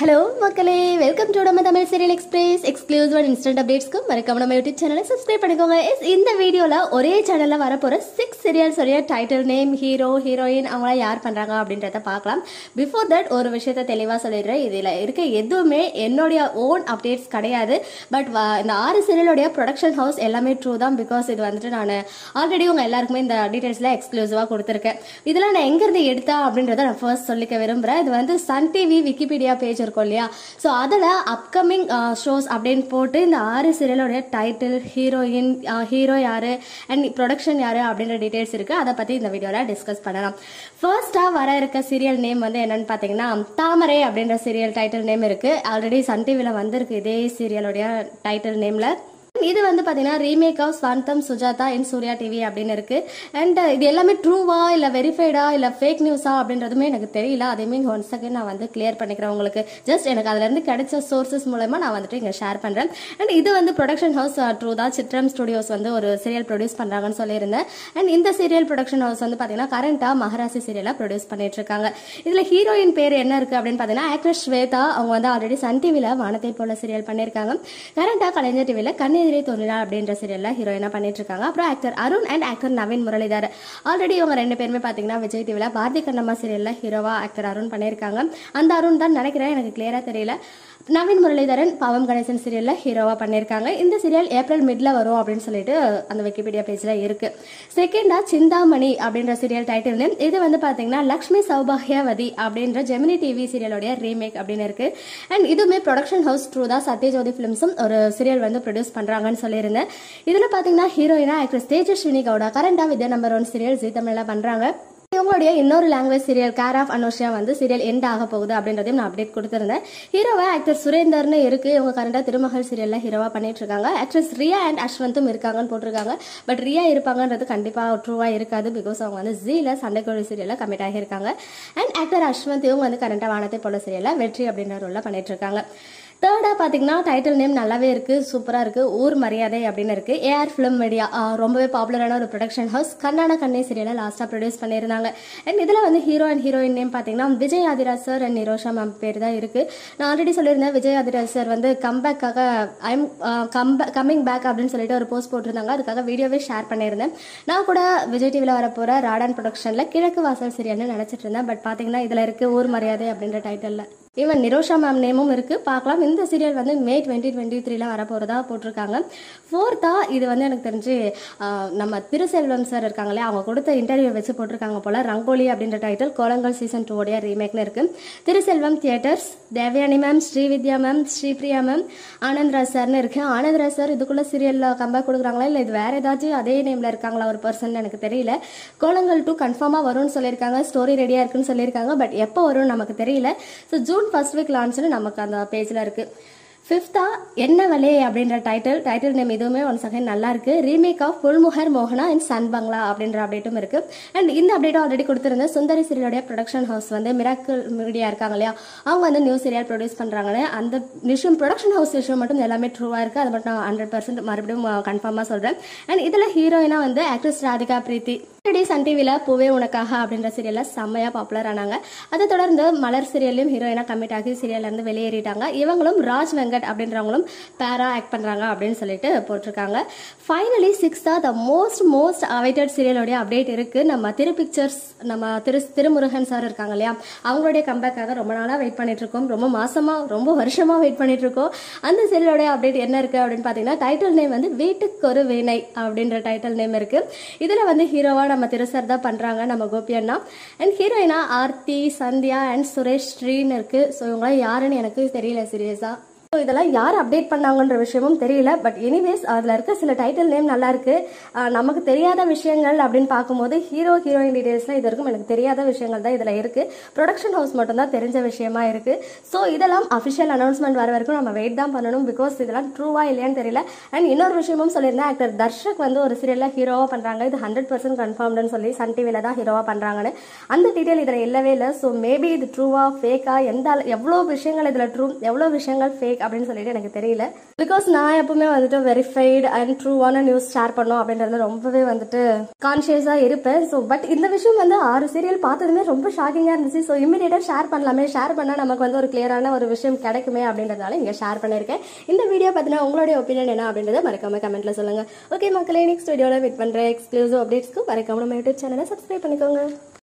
hello மக்களே welcome to நம்ம Tamil serial express exclusive and instant அப்டேட்ஸ்க்கு மறக்காம நம்ம யூடியூப் சேனலை சப்ஸ்கிரைப் பண்ணிக்கோங்க Yes, இந்த வீடியோல ஒரே சேனல்ல வரப்போற சிக்ஸ் சீரியல்ஸ் உடைய டைட்டில் நேம் ஹீரோ ஹீரோயின் அவங்களாம் யார் பண்றாங்க அப்படின்றத பார்க்கலாம் பிஃபோர் தட் ஒரு விஷயத்த தெளிவா சொல்லிடுறேன் இதுல இருக்க எதுவுமே என்னுடைய ஓன் அப்டேட்ஸ் கிடையாது பட் இந்த ஆறு சீரியலுடைய ப்ரொடக்ஷன் ஹவுஸ் எல்லாமே ட்ரூ தான் பிகாஸ் இது வந்துட்டு நான் ஆல்ரெடி உங்க எல்லாருக்குமே இந்த டீடைல்ஸ்ல எக்ஸ்க்ளூசிவா கொடுத்துருக்கேன் இதெல்லாம் நான் எங்க இருந்து எடுத்தா அப்படின்றத நான் ஃபர்ஸ்ட் சொல்லிக்க விரும்புறேன் இது வந்து சன் டிவி விக்கிபீடியா பேஜ் இருக்கும் இல்லையா ஸோ அதில் அப்கமிங் ஷோஸ் அப்படின்னு போட்டு இந்த ஆறு சீரியலோடைய டைட்டில் ஹீரோயின் ஹீரோ யாரு அண்ட் ப்ரொடக்ஷன் யாரு அப்படின்ற டீடைல்ஸ் இருக்கு அதை பத்தி இந்த வீடியோல டிஸ்கஸ் பண்ணலாம் ஃபர்ஸ்டா வர இருக்க சீரியல் நேம் வந்து என்னன்னு பாத்தீங்கன்னா தாமரை அப்படின்ற சீரியல் டைட்டில் நேம் இருக்கு ஆல்ரெடி சன் டிவில வந்திருக்கு இதே சீரியலோடைய டைட்டில் நேம்ல இது வந்து பாத்தீங்கன்னா remake of Swantham Sujatha in Surya TV அப்படின்னு இருக்கு அண்ட் இது எல்லாமே ட்ரூவா இல்ல வெரிஃபைடா இல்ல ஃபேக் நியூஸா அப்படின்றதுமே எனக்கு தெரியல அதேமே ஒன் செகண்ட் நான் வந்து கிளியர் பண்ணிக்கிறேன் உங்களுக்கு ஜஸ்ட் எனக்கு அதுல இருந்து கிடைச்ச சோர்சஸ் மூலமா நான் வந்துட்டு இங்க ஷேர் பண்றேன் அண்ட் இது வந்து ப்ரொடக்ஷன் ஹவுஸ் ட்ரூ தான் சித்ரம் ஸ்டுடியோஸ் வந்து ஒரு சீரியல் ப்ரொடியூஸ் பண்றாங்கன்னு சொல்லியிருந்தேன் அண்ட் இந்த சீரியல் ப்ரொடக்ஷன் ஹவுஸ் வந்து பாத்தீங்கன்னா கரண்டா மகராசி சீரியலா ப்ரொடியூஸ் பண்ணிட்டு இருக்காங்க இதுல ஹீரோயின் பேர் என்ன இருக்கு அப்படின்னு பாத்தீங்கன்னா ஆக்ட்ரஸ் ஸ்வேதா அவங்க வந்து ஆல்ரெடி சன் டிவில வானத்தை போல சீரியல் பண்ணிருக்காங்க கரண்டா கலைஞர் டிவில கண்ணெதிரே தோன்றினா அப்படின்ற சீரியல்ல ஹீரோயினா பண்ணிட்டு இருக்காங்க அப்புறம் actor Arun and actor Naveen Muralidhar already இவங்க ரெண்டு பேருமே பாத்தீங்கன்னா விஜய் டிவில பாரதி கண்ணம்மா சீரியல்ல ஹீரோவா ஆக்டர் அருண் பண்ணிருக்காங்க அந்த அருண் தான் நினைக்கிறேன் எனக்கு கிளியரா தெரியல நவீன் முரளிதரன் பாவம் கணேசன் சீரியல்ல ஹீரோவா பண்ணிருக்காங்க இந்த சீரியல் ஏப்ரல் மிட்ல வரும் அப்படின்னு சொல்லிட்டு அந்த விக்கிபீடியா பேஜ்ல இருக்கு செகண்டா சிந்தாமணி அப்படின்ற சீரியல் டைட்டில் நேம் இது வந்து பாத்தீங்கன்னா லக்ஷ்மி சௌபாகியவதி அப்படின்ற ஜெமினி டிவி சீரியலோடைய ரீமேக் அப்படின்னு இருக்கு அண்ட் இதுவுமே ப்ரொடக்ஷன் ஹவுஸ் ட்ரூ தான் சத்யஜோதி பிலிம்ஸும் ஒரு சீரியல் வந்து ப்ரொடியூஸ் பண்றாங்கன்னு சொல்லியிருந்தேன் இதுல பாத்தீங்கன்னா ஹீரோயினா ஆக்ட்ரஸ் தேஜஸ்வினி கவுடா கரண்டா Vidya number one serial Zee தமிழ்ல பண்றாங்க இவங்களுடைய இன்னொரு லாங்குவேஜ் சீரியல் கேர் ஆஃப் அனோஷியா வந்து சீரியல் எண்ட் ஆக போகுது அப்படின்றதையும் நான் அப்டேட் கொடுத்திருந்தேன் ஹீரோவா ஆக்டர் சுரேந்தர்னு இருக்கு இவங்க கரண்டா திருமகள் சீரியல்ல ஹீரோவா பண்ணிட்டு இருக்காங்க ஆக்ட்ரஸ் ரியா அண்ட் அஸ்வந்தும் இருக்காங்கன்னு போட்டிருக்காங்க பட் ரியா இருப்பாங்கன்றது கண்டிப்பா ட்ரூவா இருக்காது பிகாஸ் அவங்க வந்து ஜீல சண்டைக்கோழி சீரியல்ல கமிட் ஆகியிருக்காங்க அண்ட் ஆக்டர் அஸ்வந்த் இவங்க வந்து கரண்டா வானத்தை போல சீரியல்ல வெற்றி அப்படின்ற ரோல்ல பண்ணிட்டு இருக்காங்க தேர்டா பாத்தீங்கன்னா டைட்டில் நேம் நல்லாவே இருக்கு சூப்பரா இருக்கு ஊர் மரியாதை அப்படின்னு இருக்கு ஏஆர் ஃபிலிம் மீடியா ரொம்பவே பாப்புலரான ஒரு ப்ரொடக்ஷன் ஹவுஸ் கண்ணான கண்ணே சீரியலை லாஸ்டா ப்ரொடியூஸ் பண்ணியிருந்தாங்க அண்ட் இதுல வந்து ஹீரோ அண்ட் ஹீரோயின் நேம் பாத்தீங்கன்னா Vijay Adhiraj sir and Nirosha ma'am பேர் தான் இருக்கு நான் ஆல்ரெடி சொல்லியிருந்தேன் விஜய் ஆதிராஜ் சார் வந்து கம்பேக்காக ஐம் கம்மிங் பேக் அப்படின்னு சொல்லிட்டு ஒரு போஸ்ட் போட்டிருந்தாங்க அதுக்காக வீடியோவே ஷேர் பண்ணியிருந்தேன் நான் கூட விஜய் டிவியில் வரப்போற ராடான் ப்ரொடக்ஷன்ல கிழக்கு வாசல் சீரியல்னு நினைச்சிட்டு இருந்தேன் பட் பாத்தீங்கன்னா இதுல இருக்கு ஊர் மரியாதை அப்படின்ற டைட்டில்ல ஈவன் நிரோஷா மேம் நேமும் இருக்கு பார்க்கலாம் இந்த சீரியல் வந்து மே டுவெண்ட்டி டுவெண்ட்டி த்ரீல வரப்போறதா போட்டிருக்காங்க ஃபோர்த்தா இது வந்து எனக்கு தெரிஞ்சு ஆஹ், நம்ம திருசெல்வம் சார் இருக்காங்களே அவங்க கொடுத்த இன்டர்வியூ வச்சு போட்டிருக்காங்க போல ரங்கோலி அப்படின்ற டைட்டில் கோலங்கள் சீசன் டூ உடைய ரீமேக்னு இருக்கு Thiruselvam theatres Devayani ma'am Srividya ma'am Sripriya ma'am Anandraj சார்னு இருக்கு ஆனந்த்ராஜ் சார் இதுக்குள்ள சீரியல்ல கம்பேக் கொடுக்குறாங்களா இல்லை இது வேற ஏதாச்சும் அதே நேம்ல இருக்காங்களா ஒரு பர்சன் எனக்கு தெரியல கோலங்கள் டூ கன்ஃபார்மா வரும்னு சொல்லியிருக்காங்க ஸ்டோரி ரெடியா இருக்குன்னு சொல்லியிருக்காங்க பட் எப்போ வரும்னு நமக்கு தெரியல ஸோ ஜூன் ஃபர்ஸ்ட் வீக் லான்ச்னு நமக்கு அந்த பேஜ்ல இருக்கு ஃபிஃப்த்தா என்ன வலே அப்படின்ற டைட்டில் டைட்டில் நேம் இதுவுமே ஒன் செகண்ட் நல்லா இருக்கு ரீமேக் ஆஃப் புல்முகர் மோகனா அண்ட் சன் பங்களா அப்படின்ற அப்டேட்டும் இருக்கு அண்ட் இந்த அப்டேட் ஆல்ரெடி கொடுத்திருந்த சுந்தரி சீரியலுடைய ப்ரொடக்ஷன் ஹவுஸ் வந்து மிராக்கிள் மீடியா இருக்காங்க இல்லையா அவங்க வந்து நியூ சீரியல் ப்ரொடியூஸ் பண்றாங்கன்னு அந்த விஷயம் ப்ரொடக்ஷன் ஹவுஸ் விஷயம் மட்டும் எல்லாமே ட்ரூவா இருக்கு அது மட்டும் நான் ஹண்ட்ரட் பர்சன்ட் மறுபடியும் கன்ஃபார்மா சொல்றேன் அண்ட் இதுல ஹீரோயினா வந்து actress Radhika Preethi already Sun டிவில பூவே உனக்காக அப்படின்ற சீரியல்ல செம்மையா பாப்புலர் ஆனாங்க அதை தொடர்ந்து மலர் சீரியல்லையும் ஹீரோயினா கமிட் ஆகி சீரியல்ல இருந்து வெளியேறிட்டாங்க இவங்களும் ராஜ் வெங்கட் அப்படின்றவங்களும் பேரா ஆக்ட் பண்றாங்க அப்படின்னு சொல்லிட்டு போட்டிருக்காங்க ஃபைனலி சிக்ஸ்தா த மோஸ்ட் மோஸ்ட் அவைட்டட் சீரியலோடைய அப்டேட் இருக்கு நம்ம திரு பிக்சர்ஸ் நம்ம திரு திருமுருகன் சார் இருக்காங்க இல்லையா அவங்களுடைய கம்பேக்காக ரொம்ப நாளா வெயிட் பண்ணிட்டு இருக்கோம் ரொம்ப மாசமா ரொம்ப வருஷமா வெயிட் பண்ணிட்டு இருக்கோம் அந்த சீரியலோடைய அப்டேட் என்ன இருக்கு அப்படின்னு பாத்தீங்கன்னா டைட்டில் நேம் வந்து வீட்டுக்கு ஒரு வீணை அப்படின்ற டைட்டில் நேம் இருக்கு இதுல வந்து ஹீரோவா நம்ம திருசர் தான் பண்றாங்க நம்ம கோபி அண்ணா அண்ட் ஹீரோயினா ஆர்த்தி சந்தியா அண்ட் சுரேஷ் ஸ்ரீன்னு இருக்கு ஸோ இவங்களாம் யாருன்னு எனக்கு தெரியல சீரியஸா ஸோ இதெல்லாம் யார் அப்டேட் பண்ணாங்கன்ற விஷயமும் தெரியல பட் எனிவேஸ் அதில் இருக்க சில டைட்டில் நேம் நல்லா இருக்கு ஆஹ் நமக்கு தெரியாத விஷயங்கள் அப்படின்னு பார்க்கும்போது ஹீரோ ஹீரோயின் டீடைல்ஸ்லாம் இது வரைக்கும் எனக்கு தெரியாத விஷயங்கள் தான் இதில் இருக்கு ப்ரொடக்ஷன் ஹவுஸ் மட்டும் தான் தெரிஞ்ச விஷயமா இருக்கு ஸோ இதெல்லாம் அஃபிஷியல் அனௌன்ஸ்மெண்ட் வர வரைக்கும் நம்ம வெயிட் தான் பண்ணணும் பிகாஸ் இதெல்லாம் ட்ரூவா இல்லையான்னு தெரியல அண்ட் இன்னொரு விஷயமும் சொல்லியிருந்தேன் ஆக்டர் தர்ஷக் வந்து ஒரு சீரியல்ல ஹீரோவா பண்றாங்க இது ஹண்ட்ரட் பர்சன்ட் கன்ஃபார்ம்னு சொல்லி சன் டிவில தான் ஹீரோவா பண்றாங்கன்னு அந்த டீடைல் இதில் இல்லவே இல்லை ஸோ மேபி இது ட்ரூவா ஃபேக்கா எந்த அள- எவ்வளோ விஷயங்கள் இதில் ட்ரூ எவ்வளோ விஷயங்கள் ஃபேக் அப்படின்னு சொல்லிட்டு எனக்கு தெரியல பிகாஸ் நான் எப்பவுமே வந்துட்டு வெரிஃபைடு அண்ட் ட்ரூவான நியூஸ் ஷேர் பண்ணோம் அப்படின்றதுல ரொம்பவே வந்துட்டு கான்ஷியஸாக இருப்பேன் ஸோ பட் இந்த விஷயம் வந்து ஆறு சீரியல் பார்த்ததுமே ரொம்ப ஷாக்கிங்காக இருந்துச்சு ஸோ இமீடியட்டாக ஷேர் பண்ணலாமே ஷேர் பண்ணால் நமக்கு வந்து ஒரு கிளியரான ஒரு விஷயம் கிடைக்குமே அப்படின்றதுனால இங்கே ஷேர் பண்ணியிருக்கேன் இந்த வீடியோ பார்த்தீங்கன்னா உங்களுடைய ஒப்பீனியன் என்ன அப்படின்றத மறக்காம கமெண்ட்ல சொல்லுங்க ஓகே மக்களே நெக்ஸ்ட் வீடியோவில் வெயிட் பண்ணுற எக்ஸ்க்ளூசிவ் அப்டேட்ஸ்க்கு மறக்காம நம்ம யூடியூப் சேனலை சப்ஸ்கிரைப் பண்ணிக்கோங்க